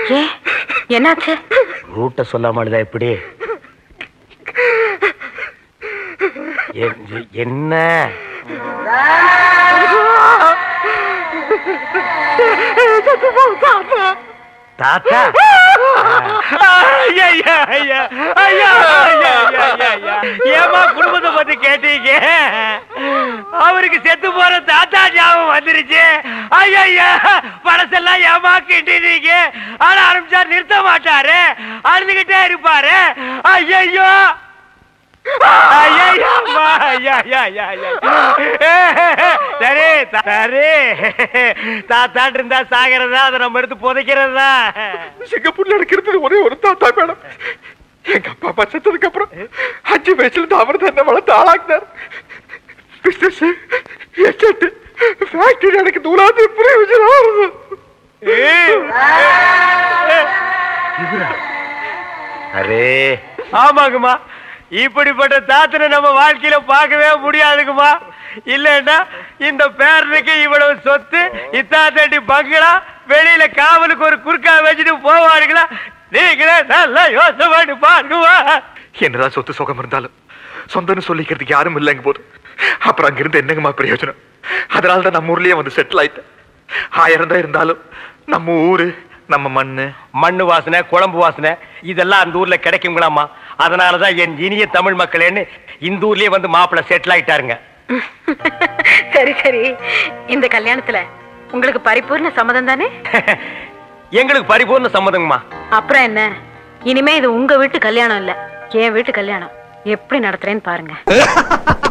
ஏன் என்னாச்சு ரூட்ட சொல்லாமலுதா எப்படி என்- என்ன தாத்தா ஐயா, ஐயா, ஐயா, ஐயா, ஐயா, ஐயா, ஐயா, ஐயா. ஏம்மா குடும்பத்தை பத்தி கேட்டீங்க அவருக்கு செத்து போற தாத்தா ஞாபகம் வந்துருச்சு ஐயா பழசெல்லாம் ஏமா கிட்டீங்க ஆட ஆரம்பிச்சா நிறுத்த மாட்டாரு அழுதுகிட்டே இருப்பாரு ஐயோ சரி சரி தாத்தாட்டு இருந்தா சாகிறதா அதை நம்ம எடுத்து புதைக்கிறதா சிங்கப்பூர்ல இருக்கிறது ஒரே ஒரு தாத்தா மேடம் எங்க அப்பா அப்பா செத்ததுக்கு அப்புறம் அஞ்சு வயசுல இருந்து அவர் தான் என்ன வளர்த்து ஆளாக்குனார் பிசினஸ் எஸ்டேட் ஃபேக்டரி எனக்கு தூளாது பிரயோஜனம் அரே ஆமாங்கம்மா இப்படிப்பட்ட தாத்தனை நம்ம வாழ்க்கையில பார்க்கவே முடியாதுங்கம்மா இல்லைன்னா இந்த பேரனுக்கு இவ்வளவு சொத்து இத்தாத்தடி பங்களா வெளியில காவலுக்கு ஒரு குறுக்கா வச்சுட்டு போவாருங்களா நீங்களே நல்லா யோசனை பண்ணி பாருங்கம்மா என்னதான் சொத்து சுகம் இருந்தாலும் சொந்தம்னு சொல்லிக்கிறதுக்கு யாரும் இல்லைங்க போது அப்புறம் அங்கிருந்து என்னங்கம்மா பிரயோஜனம் அதனால தான் நம்ம ஊர்லயே வந்து செட்டில் ஆயிட்டேன் ஆயிரம் தான் இருந்தாலும் நம்ம ஊரு நம்ம மண்ணு மண்ணு வாசனை குழம்பு வாசனை இதெல்லாம் அந்த ஊர்ல கிடைக்குங்களாமா அதனாலதான் என் இனிய தமிழ் மக்களேன்னு இந்த ஊர்லயே வந்து மாப்பிள்ளை செட்டில் ஆயிட்டாருங்க சரி சரி இந்த கல்யாணத்துல உங்களுக்கு பரிபூர்ண சம்மதம் தானே எங்களுக்கு பரிபூர்ண சம்மதங்கம்மா அப்புறம் என்ன இனிமே இது உங்க வீட்டு கல்யாணம் இல்ல என் வீட்டு கல்யாணம் எப்படி நடத்துறேன்னு பாருங்க